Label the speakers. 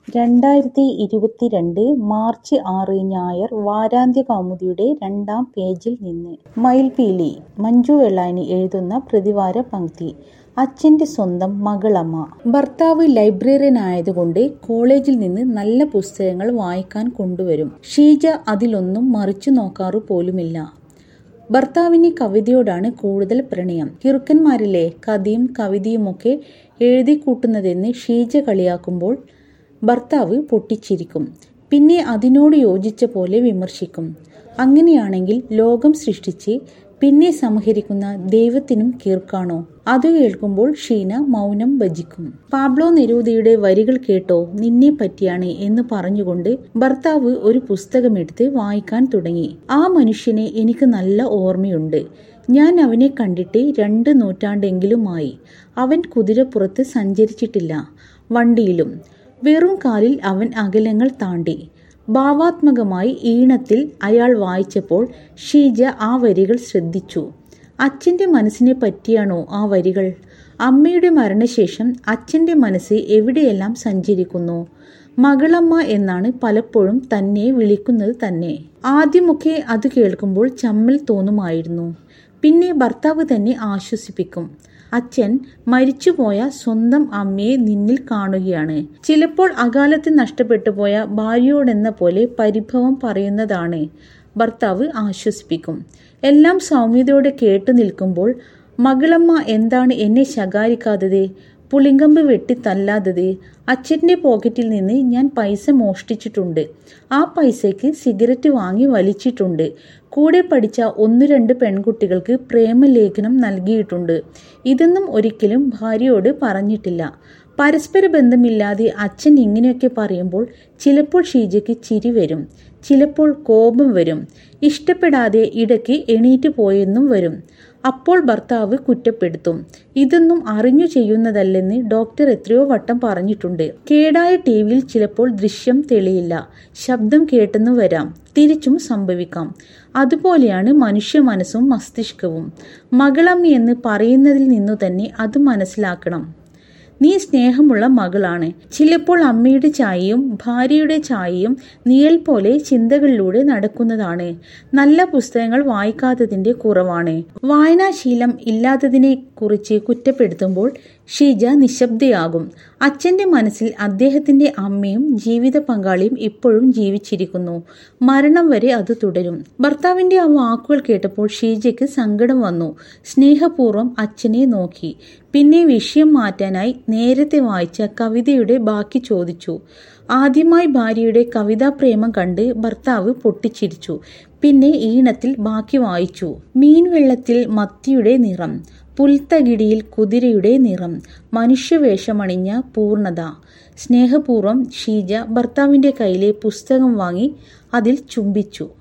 Speaker 1: രണ്ടായിരത്തി ഇരുപത്തിരണ്ട് മാർച്ച് ആറ് ഞായർ വാരാന്ത്യ കൗമുദിയുടെ രണ്ടാം പേജിൽ നിന്ന് മയിൽപീലി മഞ്ജു വെള്ളായണി എഴുതുന്ന പ്രതിവാര പംക്തി അച്ഛൻ്റെ സ്വന്തം മകളമ്മ ഭർത്താവ് ലൈബ്രറിയനായതുകൊണ്ട് കോളേജിൽ നിന്ന് നല്ല പുസ്തകങ്ങൾ വായിക്കാൻ കൊണ്ടുവരും ഷീജ അതിലൊന്നും മറിച്ചു നോക്കാറു പോലുമില്ല ഭർത്താവിന് കവിതയോടാണ് കൂടുതൽ പ്രണയം കിറുക്കന്മാരിലെ കഥയും കവിതയുമൊക്കെ എഴുതി കൂട്ടുന്നതെന്ന് ഷീജ കളിയാക്കുമ്പോൾ ഭർത്താവ് പൊട്ടിച്ചിരിക്കും പിന്നെ അതിനോട് യോജിച്ച പോലെ വിമർശിക്കും അങ്ങനെയാണെങ്കിൽ ലോകം സൃഷ്ടിച്ച് പിന്നെ സംഹരിക്കുന്ന ദൈവത്തിനും കീർക്കാണോ അത് കേൾക്കുമ്പോൾ ഷീന മൗനം ഭജിക്കും പാബ്ലോ നെരൂദയുടെ വരികൾ കേട്ടോ നിന്നെ പറ്റിയാണ് എന്ന് പറഞ്ഞുകൊണ്ട് ഭർത്താവ് ഒരു പുസ്തകമെടുത്ത് വായിക്കാൻ തുടങ്ങി ആ മനുഷ്യനെ എനിക്ക് നല്ല ഓർമ്മയുണ്ട് ഞാൻ അവനെ കണ്ടിട്ട് രണ്ട് നൂറ്റാണ്ടെങ്കിലുമായി അവൻ കുതിരപ്പുറത്ത് സഞ്ചരിച്ചിട്ടില്ല വണ്ടിയിലും വെറും കാലിൽ അവൻ അകലങ്ങൾ താണ്ടി ഭാവാത്മകമായി ഈണത്തിൽ അയാൾ വായിച്ചപ്പോൾ ഷീജ ആ വരികൾ ശ്രദ്ധിച്ചു അച്ഛൻ്റെ മനസ്സിനെ പറ്റിയാണോ ആ വരികൾ അമ്മയുടെ മരണശേഷം അച്ഛൻ്റെ മനസ്സ് എവിടെയെല്ലാം സഞ്ചരിക്കുന്നു മകളമ്മ എന്നാണ് പലപ്പോഴും തന്നെ വിളിക്കുന്നത് തന്നെ ആദ്യമൊക്കെ അത് കേൾക്കുമ്പോൾ ചമ്മൽ തോന്നുമായിരുന്നു പിന്നെ ഭർത്താവ് തന്നെ ആശ്വസിപ്പിക്കും അച്ഛൻ മരിച്ചുപോയ സ്വന്തം അമ്മയെ നിന്നിൽ കാണുകയാണ് ചിലപ്പോൾ അകാലത്ത് നഷ്ടപ്പെട്ടു പോയ ഭാര്യയോടെന്ന പോലെ പരിഭവം പറയുന്നതാണ് ഭർത്താവ് ആശ്വസിപ്പിക്കും എല്ലാം സൗമ്യതയോടെ കേട്ടു നിൽക്കുമ്പോൾ മകളമ്മ എന്താണ് എന്നെ ശകാരിക്കാത്തത് പുളിങ്കമ്പ് വെട്ടി തല്ലാത്തത് അച്ഛൻ്റെ പോക്കറ്റിൽ നിന്ന് ഞാൻ പൈസ മോഷ്ടിച്ചിട്ടുണ്ട് ആ പൈസയ്ക്ക് സിഗരറ്റ് വാങ്ങി വലിച്ചിട്ടുണ്ട് കൂടെ പഠിച്ച ഒന്നു രണ്ട് പെൺകുട്ടികൾക്ക് പ്രേമലേഖനം നൽകിയിട്ടുണ്ട് ഇതൊന്നും ഒരിക്കലും ഭാര്യയോട് പറഞ്ഞിട്ടില്ല പരസ്പര ബന്ധമില്ലാതെ അച്ഛൻ ഇങ്ങനെയൊക്കെ പറയുമ്പോൾ ചിലപ്പോൾ ഷീജയ്ക്ക് ചിരി വരും ചിലപ്പോൾ കോപം വരും ഇഷ്ടപ്പെടാതെ ഇടയ്ക്ക് എണീറ്റ് പോയെന്നും വരും അപ്പോൾ ഭർത്താവ് കുറ്റപ്പെടുത്തും ഇതൊന്നും അറിഞ്ഞു ചെയ്യുന്നതല്ലെന്ന് ഡോക്ടർ എത്രയോ വട്ടം പറഞ്ഞിട്ടുണ്ട് കേടായ ടി വിയിൽ ചിലപ്പോൾ ദൃശ്യം തെളിയില്ല ശബ്ദം കേട്ടെന്നു വരാം തിരിച്ചും സംഭവിക്കാം അതുപോലെയാണ് മനുഷ്യ മനസ്സും മസ്തിഷ്കവും മകളമ്മ എന്ന് പറയുന്നതിൽ നിന്നു തന്നെ അത് മനസ്സിലാക്കണം നീ സ്നേഹമുള്ള മകളാണ് ചിലപ്പോൾ അമ്മയുടെ ചായയും ഭാര്യയുടെ ചായയും നിഴൽ പോലെ ചിന്തകളിലൂടെ നടക്കുന്നതാണ് നല്ല പുസ്തകങ്ങൾ വായിക്കാത്തതിന്റെ കുറവാണ് വായനാശീലം ഇല്ലാത്തതിനെ കുറിച്ച് കുറ്റപ്പെടുത്തുമ്പോൾ ഷീജ നിശബ്ദയാകും അച്ഛന്റെ മനസ്സിൽ അദ്ദേഹത്തിന്റെ അമ്മയും ജീവിത പങ്കാളിയും ഇപ്പോഴും ജീവിച്ചിരിക്കുന്നു മരണം വരെ അത് തുടരും ഭർത്താവിന്റെ ആ വാക്കുകൾ കേട്ടപ്പോൾ ഷീജയ്ക്ക് സങ്കടം വന്നു സ്നേഹപൂർവ്വം അച്ഛനെ നോക്കി പിന്നെ വിഷയം മാറ്റാനായി നേരത്തെ വായിച്ച കവിതയുടെ ബാക്കി ചോദിച്ചു ആദ്യമായി ഭാര്യയുടെ കവിതാപ്രേമം കണ്ട് ഭർത്താവ് പൊട്ടിച്ചിരിച്ചു പിന്നെ ഈണത്തിൽ ബാക്കി വായിച്ചു മീൻവെള്ളത്തിൽ മത്തിയുടെ നിറം പുൽത്തകിടിയിൽ കുതിരയുടെ നിറം മനുഷ്യവേഷമണിഞ്ഞ പൂർണത സ്നേഹപൂർവ്വം ഷീജ ഭർത്താവിന്റെ കയ്യിലെ പുസ്തകം വാങ്ങി അതിൽ ചുംബിച്ചു